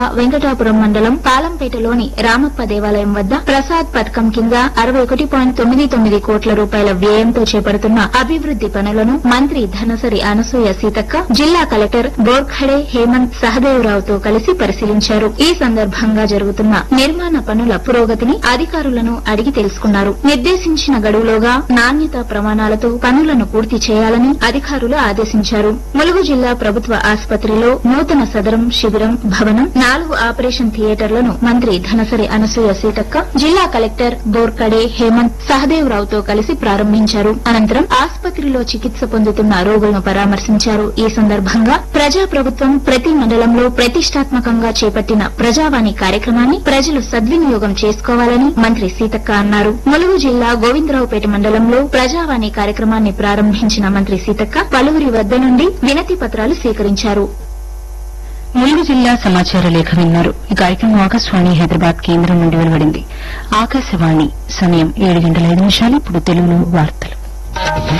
వెంకటాపురం మండలం పాలంపేటలోని రామప్ప దేవాలయం వద్ద ప్రసాద్ పథకం కింద అరవై ఒకటి పాయింట్ తొమ్మిది తొమ్మిది కోట్ల రూపాయల వ్యయంతో చేపడుతున్న అభివృద్ది పనులను మంత్రి ధనసరి అనసూయ సీతక్క జిల్లా కలెక్టర్ బోర్ఖడే హేమంత్ సహదేవరావుతో కలిసి పరిశీలించారు ఈ సందర్భంగా జరుగుతున్న నిర్మాణ పనుల పురోగతిని అధికారులను అడిగి తెలుసుకున్నారు నిర్దేశించిన గడువులోగా నాణ్యత ప్రమాణాలతో పనులను పూర్తి చేయాలని అధికారులు ఆదేశించారు ములుగు జిల్లా ప్రభుత్వ ఆసుపత్రిలో నూతన సదరం శిబిరం భవనం నాలుగు ఆపరేషన్ థియేటర్లను మంత్రి ధనసరి అనసూయ సీతక్క జిల్లా కలెక్టర్ బోర్కడే హేమంత్ సహదేవరావుతో కలిసి ప్రారంభించారు అనంతరం ఆసుపత్రిలో చికిత్స పొందుతున్న రోగులను పరామర్శించారు ఈ సందర్భంగా ప్రజా ప్రభుత్వం ప్రతి మండలంలో ప్రతిష్టాత్మకంగా చేపట్టిన ప్రజావాణి కార్యక్రమాన్ని ప్రజలు సద్వినియోగం చేసుకోవాలని మంత్రి సీతక్క అన్నారు ములుగు జిల్లా గోవిందరావుపేట మండలంలో ప్రజావాణి కార్యక్రమాన్ని ప్రారంభించిన మంత్రి సీతక్క పలువురి వద్ద నుండి వినతి పత్రాలు స్వీకరించారు ములుగు జిల్లా సమాచార లేఖ విన్నారు ఈ కార్యక్రమం ఆకాశవాణి హైదరాబాద్ కేంద్రం నుండి వెలువడింది ఆకాశవాణి సమయం ఏడు గంటల ఐదు నిమిషాలు ఇప్పుడు తెలుగులో వార్తలు